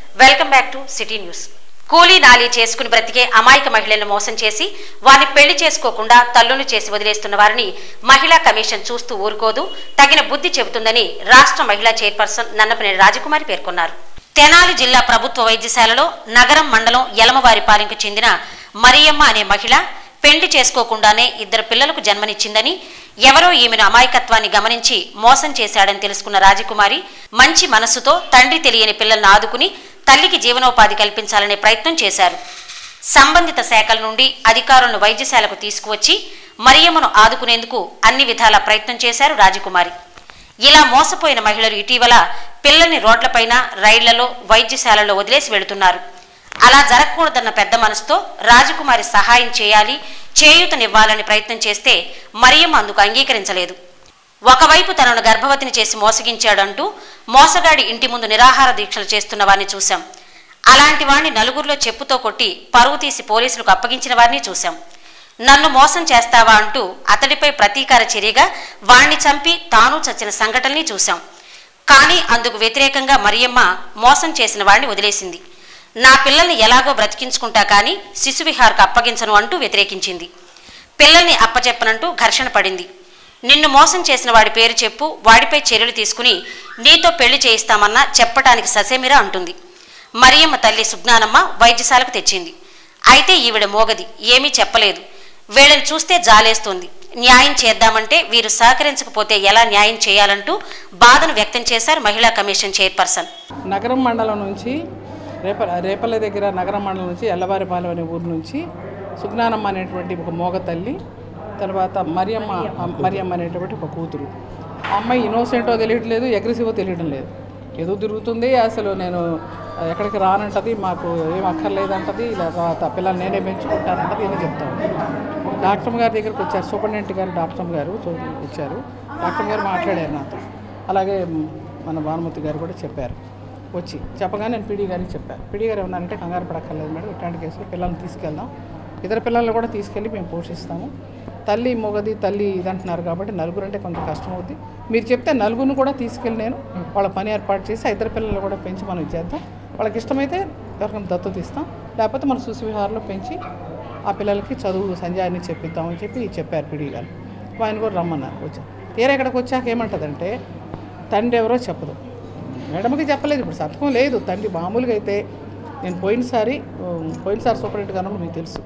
Welcome back to city news కూలీ నాలి చేసుకుని బ్రతికే అమాయక మహిళలను మోసం చేసి వారిని పెళ్లి చేసుకోకుండా తల్లును చేసి వదిలేస్తున్న వారిని మహిళా కమిషన్ చూస్తూ ఊరుకోదు తగిన బుద్ధి చెబుతుందని రాష్ట్ర మహిళా చైర్పర్సన్ నన్నపనేని రాజకుమారి పేర్కొన్నారు తెనాలి జిల్లా ప్రభుత్వ వైద్యశాలలో నగరం మండలం యలమవారిపాలెంకు చెందిన మరియమ్మ అనే మహిళ పెండ్లి చేసుకోకుండానే ఇద్దరు పిల్లలకు జన్మనిచ్చిందని ఎవరో ఈమెను అమాయకత్వాన్ని గమనించి మోసం చేశాడని తెలుసుకున్న రాజకుమారి మంచి మనస్సుతో తండ్రి తెలియని పిల్లలను ఆదుకుని తల్లికి జీవనోపాధి కల్పించాలనే ప్రయత్నం చేశారు సంబంధిత శాఖల నుండి అధికారులను వైద్యశాలకు తీసుకువచ్చి మరియమ్మను ఆదుకునేందుకు అన్ని విధాల ప్రయత్నం చేశారు రాజకుమారి ఇలా మోసపోయిన మహిళలు ఇటీవల పిల్లల్ని రోడ్లపైన రైళ్లలో వైద్యశాలలో వదిలేసి వెళుతున్నారు అలా జరగకూడదన్న పెద్ద మనసుతో రాజకుమారి సహాయం చేయాలి చేయూతనివ్వాలని ప్రయత్నం చేస్తే మరియమ్మ అందుకు అంగీకరించలేదు ఒకవైపు తనను గర్భవతిని చేసి మోసగించాడంటూ మోసగాడి ఇంటి ముందు నిరాహార దీక్షలు చేస్తున్న వారిని చూశాం అలాంటి వాణ్ణి నలుగురిలో చెప్పుతో కొట్టి పరువు తీసి పోలీసులకు అప్పగించిన వారిని చూశాం నన్ను మోసం చేస్తావా అంటూ అతడిపై ప్రతీకార చర్యగా వాణ్ణి చంపి తాను చచ్చిన సంఘటనని చూశాం కానీ అందుకు వ్యతిరేకంగా మరియమ్మ మోసం చేసిన వాడిని వదిలేసింది నా పిల్లల్ని ఎలాగో బ్రతికించుకుంటా కానీ శిశువిహార్కు అప్పగించను అంటూ వ్యతిరేకించింది పిల్లల్ని అప్పచెప్పనంటూ ఘర్షణ పడింది నిన్ను మోసం చేసిన వాడి పేరు చెప్పు వాడిపై చర్యలు తీసుకుని నీతో పెళ్లి చేయిస్తామన్నా చెప్పటానికి ససేమిరా అంటుంది మరియమ్మ తల్లి సుజ్ఞానమ్మ వైద్యశాలకు తెచ్చింది అయితే ఈవిడ మోగది ఏమీ చెప్పలేదు వీళ్ళని చూస్తే జాలేస్తుంది న్యాయం చేద్దామంటే వీరు సహకరించకపోతే ఎలా న్యాయం చేయాలంటూ బాధను వ్యక్తం చేశారు మహిళా కమిషన్ చైర్పర్సన్ నగరం మండలం నుంచి రేప రేపల్ల దగ్గర నగరం మండలం నుంచి ఎల్లవారిపాలెం అనే ఊరు నుంచి సుజ్ఞానమ్మ అనేటువంటి ఒక మోగ తల్లి తర్వాత మరియమ్మ మరియమ్మ అనేటువంటి ఒక కూతురు ఆ అమ్మాయి ఇన్నోసెంటో తెలియట్లేదు అగ్రెసివో తెలియడం లేదు ఏదో తిరుగుతుంది అసలు నేను ఎక్కడికి రానంటది మాకు ఏం అక్కర్లేదంటది ఇలా తర్వాత పిల్లలు నేనే పెంచుకుంటానంటది ఇది చెప్తాను డాక్టర్ గారి దగ్గరికి వచ్చారు సూపరింటెండెంట్ గారు డాక్టర్ గారు చూ- వచ్చారు డాక్టర్ గారు మాట్లాడారు నాతో అలాగే మన భానుమతి గారు కూడా చెప్పారు వచ్చి చెప్పగానే నేను పీడీ గారికి చెప్పాను పీడీ గారు ఏమన్నారంటే కంగారు పడక్కర్లేదు మేడం ఇట్లాంటి కేసులో పిల్లల్ని తీసుకెళ్దాం ఇతర పిల్లల్ని కూడా తీసుకెళ్ళి మేము పోషిస్తాము తల్లి మొగది తల్లి ఇదంటున్నారు కాబట్టి నలుగురు అంటే కొంచెం కష్టం అవుద్ది మీరు చెప్తే నలుగురిని కూడా తీసుకెళ్ళి నేను వాళ్ళ పని ఏర్పాటు చేసి ఆ ఇద్దరు పిల్లల్ని కూడా పెంచి మనం ఇచ్చేద్దాం వాళ్ళకి ఇష్టమైతే ఎవరికైనా దత్తత ఇస్తాం లేకపోతే మన సుశివిహారంలో పెంచి ఆ పిల్లలకి చదువు సంజయాన్ని చెప్పిద్దామని చెప్పి చెప్పారు పిడి గారు ఆయన కూడా రమ్మన్నారు వచ్చారు తీరా ఇక్కడికి వచ్చాక ఏమంటుందంటే తండ్రి ఎవరో చెప్పదు మేడంకి చెప్పలేదు ఇప్పుడు సంతకం లేదు తండ్రి మామూలుగా అయితే నేను పోయినసారి ఉమ్, పోయినసారి సూపరింటెండెంట్ గారు మీకు తెలుసు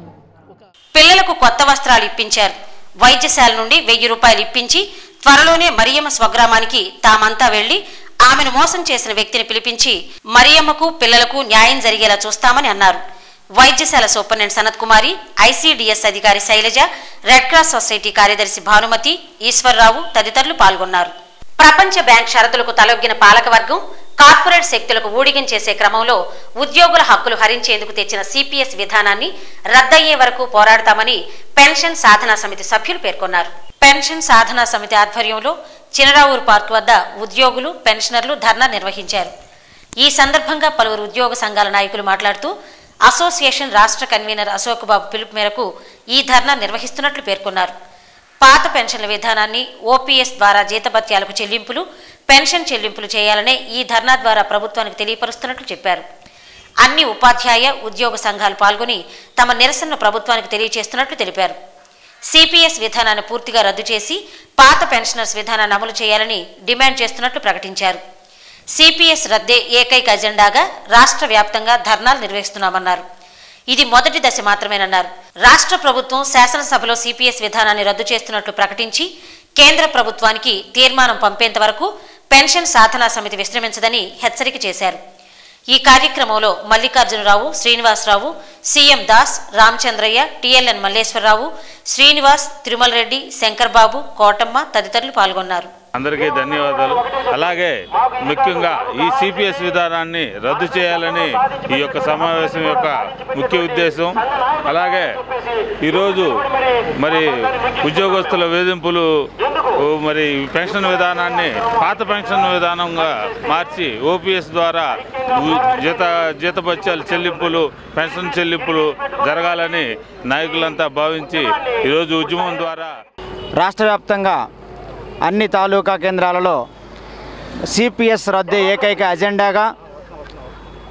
పిల్లలకు కొత్త వస్త్రాలు ఇప్పించారు వైద్యశాల నుండి వెయ్యి రూపాయలు ఇప్పించి త్వరలోనే మరియమ్మ స్వగ్రామానికి తామంతా వెళ్లి ఆమెను మోసం చేసిన వ్యక్తిని పిలిపించి మరియమ్మకు పిల్లలకు న్యాయం జరిగేలా చూస్తామని అన్నారు వైద్యశాల సూపరింటెండెంట్ సనత్ కుమారి ఐసీడీఎస్ అధికారి శైలజ రెడ్ క్రాస్ సొసైటీ కార్యదర్శి భానుమతి ఈశ్వర్రావు తదితరులు పాల్గొన్నారు ప్రపంచ బ్యాంక్ షరతులకు తలొగ్గిన పాలకవర్గం కార్పొరేట్ శక్తులకు ఊడిగం చేసే క్రమంలో ఉద్యోగుల హక్కులు హరించేందుకు తెచ్చిన సిపిఎస్ విధానాన్ని రద్దయ్యే వరకు పోరాడతామని పెన్షన్ సాధనా సమితి సభ్యులు పేర్కొన్నారు పెన్షన్ సాధనా సమితి ఆధ్వర్యంలో చినరావూరు పార్క్ వద్ద ఉద్యోగులు పెన్షనర్లు ధర్నా నిర్వహించారు ఈ సందర్భంగా పలువురు ఉద్యోగ సంఘాల నాయకులు మాట్లాడుతూ అసోసియేషన్ రాష్ట్ర కన్వీనర్ అశోక్ బాబు పిలుపు మేరకు ఈ ధర్నా నిర్వహిస్తున్నట్లు పేర్కొన్నారు పాత పెన్షన్ల విధానాన్ని ఓపీఎస్ ద్వారా జీతభత్యాలకు చెల్లింపులు పెన్షన్ చెల్లింపులు చేయాలనే ఈ ధర్నా ద్వారా ప్రభుత్వానికి తెలియపరుస్తున్నట్లు చెప్పారు అన్ని ఉపాధ్యాయ ఉద్యోగ సంఘాలు పాల్గొని తమ నిరసనను ప్రభుత్వానికి తెలియజేస్తున్నట్లు తెలిపారు సిపిఎస్ విధానాన్ని పూర్తిగా రద్దు చేసి పాత పెన్షనర్స్ విధానాన్ని అమలు చేయాలని డిమాండ్ చేస్తున్నట్లు ప్రకటించారు సిపిఎస్ రద్దే ఏకైక అజెండాగా రాష్ట్ర వ్యాప్తంగా ధర్నాలు నిర్వహిస్తున్నామన్నారు ఇది మొదటి దశ మాత్రమేనన్నారు రాష్ట్ర ప్రభుత్వం శాసనసభలో సిపిఎస్ విధానాన్ని రద్దు చేస్తున్నట్లు ప్రకటించి కేంద్ర ప్రభుత్వానికి తీర్మానం పంపేంత వరకు పెన్షన్ సాధనా సమితి విశ్రమించదని హెచ్చరిక చేశారు ఈ కార్యక్రమంలో మల్లికార్జునరావు శ్రీనివాసరావు సీఎం దాస్ రామచంద్రయ్య టిఎల్ఎన్ మల్లేశ్వరరావు శ్రీనివాస్ తిరుమల రెడ్డి శంకర్ బాబు కోటమ్మ తదితరులు పాల్గొన్నారు అందరికీ ధన్యవాదాలు అలాగే ముఖ్యంగా ఈ సిపిఎస్ విధానాన్ని రద్దు చేయాలని ఈ యొక్క సమావేశం యొక్క ముఖ్య ఉద్దేశం అలాగే ఈరోజు మరి ఉద్యోగస్తుల వేధింపులు ఓ మరి పెన్షన్ విధానాన్ని పాత పెన్షన్ విధానంగా మార్చి ఓపీఎస్ ద్వారా ఉ- జీత జీతభత్యాల చెల్లింపులు పెన్షన్ చెల్లింపులు జరగాలని నాయకులంతా భావించి ఈరోజు ఉద్యమం ద్వారా రాష్ట్ర వ్యాప్తంగా అన్ని తాలూకా కేంద్రాలలో సిపిఎస్ రద్దే ఏకైక అజెండాగా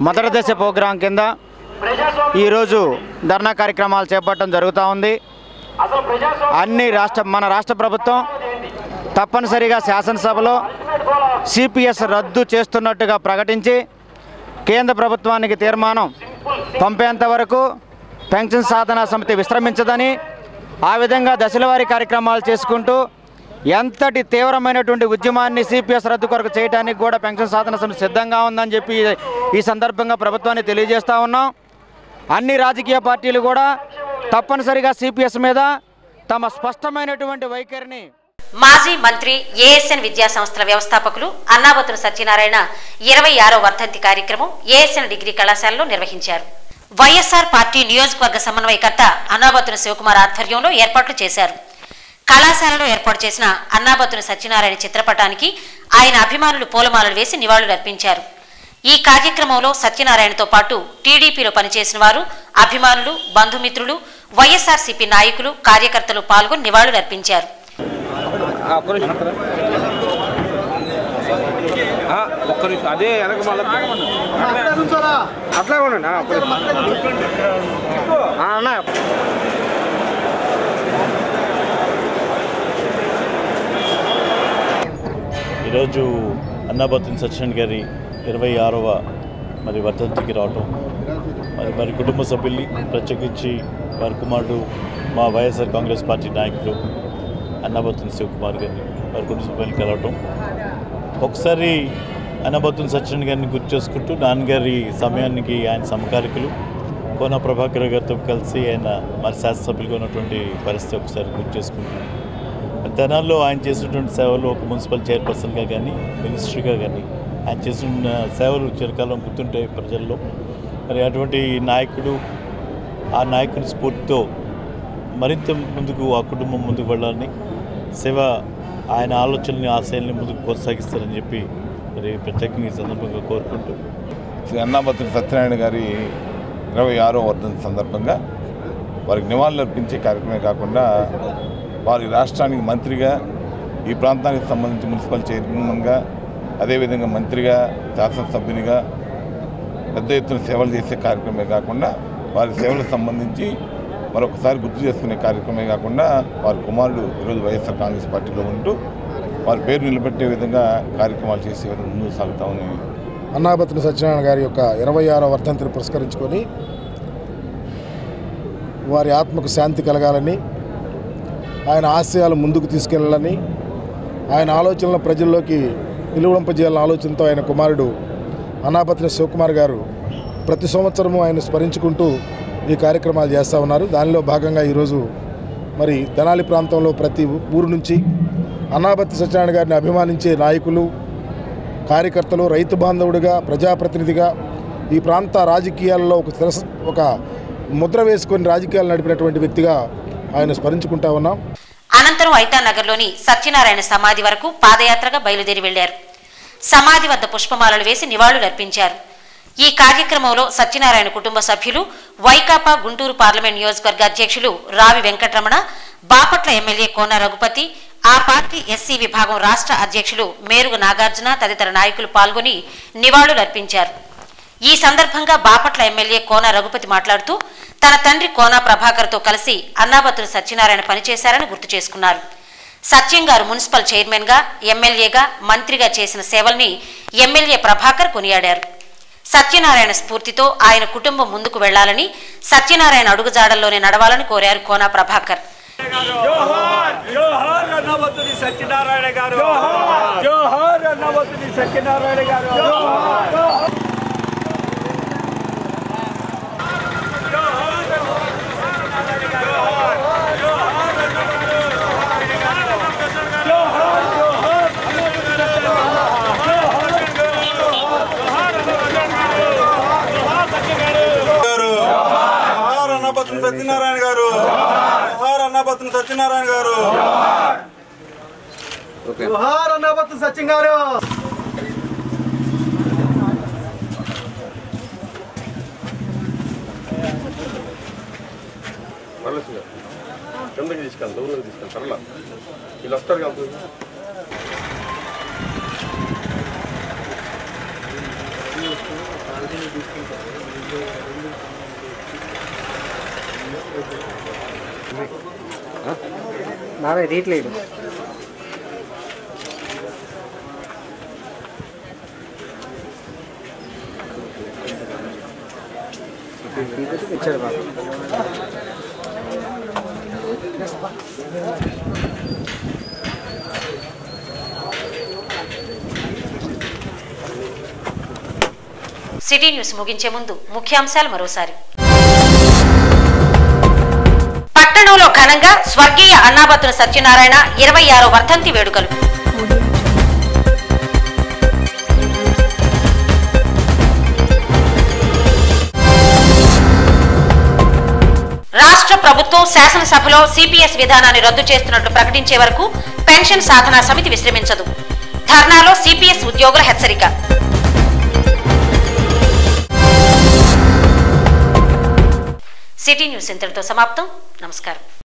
మొదటి దశ ప్రోగ్రాం కింద ఈరోజు ధర్నా కార్యక్రమాలు చేపట్టడం జరుగుతూ ఉంది అన్ని రాష్ట్ర మన రాష్ట్ర ప్రభుత్వం తప్పనిసరిగా శాసనసభలో సిపిఎస్ రద్దు చేస్తున్నట్టుగా ప్రకటించి కేంద్ర ప్రభుత్వానికి తీర్మానం పంపేంత వరకు పెన్షన్ సాధన సమితి విశ్రమించదని ఆ విధంగా దశలవారీ కార్యక్రమాలు చేసుకుంటూ ఎంతటి తీవ్రమైనటువంటి ఉద్యమాన్ని సిపిఎస్ రద్దు కొరకు చేయడానికి కూడా పెన్షన్ సాధన సమితి సిద్ధంగా ఉందని చెప్పి ఈ సందర్భంగా ప్రభుత్వాన్ని తెలియజేస్తూ ఉన్నాం అన్ని రాజకీయ పార్టీలు కూడా తప్పనిసరిగా సిపిఎస్ మీద తమ స్పష్టమైనటువంటి వైఖరిని మాజీ మంత్రి ఏఎస్ఎన్ విద్యా సంస్థల వ్యవస్థాపకులు అన్నాబతుల సత్యనారాయణ ఇరవై ఆరో వర్ధంతి కార్యక్రమం ఏఎస్ఎన్ డిగ్రీ కళాశాలలో నిర్వహించారు వైఎస్ఆర్ పార్టీ నియోజకవర్గ సమన్వయకర్త అన్నాబతుల శివకుమార్ ఆధ్వర్యంలో ఏర్పాట్లు చేశారు కళాశాలలో ఏర్పాటు చేసిన అన్నాబతుల సత్యనారాయణ చిత్రపటానికి ఆయన అభిమానులు పూలమాలలు వేసి నివాళులు అర్పించారు ఈ కార్యక్రమంలో సత్యనారాయణతో పాటు టీడీపీలో పనిచేసిన వారు అభిమానులు బంధుమిత్రులు వైఎస్ఆర్సీపీ నాయకులు కార్యకర్తలు పాల్గొని నివాళులు అర్పించారు ఒక్క నిమిషం ఆ, ఒక్క నిమిషం అదే వెనక మళ్ళీ అట్లా ఉండండి ఆ, ఒక్క నిమిషం. ఆ, అన్న ఈరోజు అన్నాబతున్ సత్యనారాయణ గారి ఇరవై ఆరవ మరి వర్ధంతికి రావటం మరి వారి కుటుంబ సభ్యుల్ని ప్రత్యేకించి వారి కుమారుడు మా వైఎస్ఆర్ కాంగ్రెస్ పార్టీ నాయకులు అన్నాబతున్ శివకుమార్ గారిని వారి కుటుంబ సభ్యులు కలవటం ఒకసారి అన్నబతున్ సత్యనారాయణ గారిని గుర్తు చేసుకుంటూ నాన్నగారి సమయానికి ఆయన సమకాలికులు కోన ప్రభాకర్ గారితో కలిసి ఆయన మరి శాసనసభ్యులుగా ఉన్నటువంటి పరిస్థితి ఒకసారి గుర్తు చేసుకుంటున్నాం తెనాల్లో ఆయన చేసినటువంటి సేవలు ఒక మున్సిపల్ చైర్పర్సన్గా కానీ మినిస్ట్రీగా కానీ ఆయన చేసిన సేవలు చిరకాలం గుర్తుంటాయి ప్రజల్లో మరి అటువంటి నాయకుడు ఆ నాయకుని స్ఫూర్తితో మరింత ముందుకు ఆ కుటుంబం ముందుకు వెళ్ళాలని సేవ ఆయన ఆలోచనని ఆశయాల్ని ముందుకు కొనసాగిస్తారని చెప్పి మరి ప్రత్యేకంగా ఈ సందర్భంగా కోరుకుంటూ శ్రీ అన్నాబతుల సత్యనారాయణ గారి ఇరవై ఆరో వర్ధంతి సందర్భంగా వారికి నివాళులు అర్పించే కార్యక్రమమే కాకుండా వారి రాష్ట్రానికి మంత్రిగా ఈ ప్రాంతానికి సంబంధించి మున్సిపల్ చైర్మన్గా అదేవిధంగా మంత్రిగా శాసనసభ్యునిగా పెద్ద ఎత్తున సేవలు చేసే కార్యక్రమమే కాకుండా వారి సేవలకు సంబంధించి మరొకసారి గుర్తు చేసుకునే కార్యక్రమమే కాకుండా వారి కుమారుడు ఈరోజు వైఎస్ఆర్ కాంగ్రెస్ పార్టీలో ఉంటూ వారి పేరు నిలబెట్టే విధంగా కార్యక్రమాలు చేసే విధంగా ముందుకు సాగుతామని అన్నాబతుని సత్యనారాయణ గారి యొక్క ఇరవై ఆరో వర్ధంతిని పురస్కరించుకొని వారి ఆత్మకు శాంతి కలగాలని ఆయన ఆశయాలు ముందుకు తీసుకెళ్లాలని ఆయన ఆలోచనలను ప్రజల్లోకి నిలువడింపజేయాలన్న ఆలోచనతో ఆయన కుమారుడు అన్నాపత్ని శివకుమార్ గారు ప్రతి సంవత్సరము ఆయన స్మరించుకుంటూ ఈ కార్యక్రమాలు చేస్తూ ఉన్నారు దానిలో భాగంగా ఈరోజు మరి తెనాలి ప్రాంతంలో ప్రతి ఊరు నుంచి అన్నాపత్తి సత్యనారాయణ గారిని అభిమానించే నాయకులు కార్యకర్తలు రైతు బాంధవుడిగా ప్రజాప్రతినిధిగా ఈ ప్రాంత రాజకీయాల్లో ఒక శిరస ఒక ముద్ర వేసుకొని రాజకీయాలు నడిపినటువంటి వ్యక్తిగా ఆయన స్మరించుకుంటా ఉన్నాం అనంతరం ఐతానగర్లోని సత్యనారాయణ సమాధి వరకు పాదయాత్రగా బయలుదేరి వెళ్లారు సమాధి వద్ద పుష్పమాలలు వేసి నివాళులు అర్పించారు ఈ కార్యక్రమంలో సత్యనారాయణ కుటుంబ సభ్యులు వైకాపా గుంటూరు పార్లమెంట్ నియోజకవర్గ అధ్యక్షులు రావి వెంకటరమణ బాపట్ల ఎమ్మెల్యే కోన రఘుపతి ఆ పార్టీ ఎస్సీ విభాగం రాష్ట్ర అధ్యక్షులు మేరుగు నాగార్జున తదితర నాయకులు పాల్గొని నివాళులు అర్పించారు ఈ సందర్భంగా బాపట్ల ఎమ్మెల్యే కోన రఘుపతి మాట్లాడుతూ తన తండ్రి కోన ప్రభాకర్తో కలిసి అన్నాబతులు సత్యనారాయణ పనిచేశారని గుర్తు చేసుకున్నారు సత్యం గారు మున్సిపల్ చైర్మన్గా ఎమ్మెల్యేగా మంత్రిగా చేసిన సేవల్ని ఎమ్మెల్యే ప్రభాకర్ కొనియాడారు సత్యనారాయణ స్ఫూర్తితో ఆయన కుటుంబం ముందుకు వెళ్లాలని సత్యనారాయణ అడుగుజాడల్లోనే నడవాలని కోరారు కోన ప్రభాకర్ జోహార్ అన్నవతుని సత్యనారాయణ గారు జోహార్ అన్నవతుని సత్యనారాయణ గారు జోహార్ అన్నపత్ని సత్యనారాయణ గారు జోహార్ అన్నపత్ని సత్యనారాయణ గారు జోహార్ అన్నపత్ని సత్యం గారు కిందకి తీసుకెళ్ళి దూరంగా తీసుకెళ్ళి సరళ వీళ్ళు వస్తారు కదా ఆ బాబాయ్ రీట్లేదు ఇచ్చాడు బాబు సిటీ న్యూస్ ముగించే ముందు ముఖ్యాంశాలు మరోసారి పట్టణంలో ఘనంగా స్వర్గీయ అన్నాబత్తున సత్యనారాయణ ఇరవై ఆరో వర్ధంతి వేడుకలు రాష్ట్ర ప్రభుత్వం శాసనసభలో సిపిఎస్ విధానాన్ని రద్దు చేస్తున్నట్లు ప్రకటించే వరకు పెన్షన్ సాధనా సమితి విశ్రమించదు ధర్నాలో సిపిఎస్ ఉద్యోగుల హెచ్చరిక సిటీ న్యూస్ ఇంతటితో సమాప్తం నమస్కారం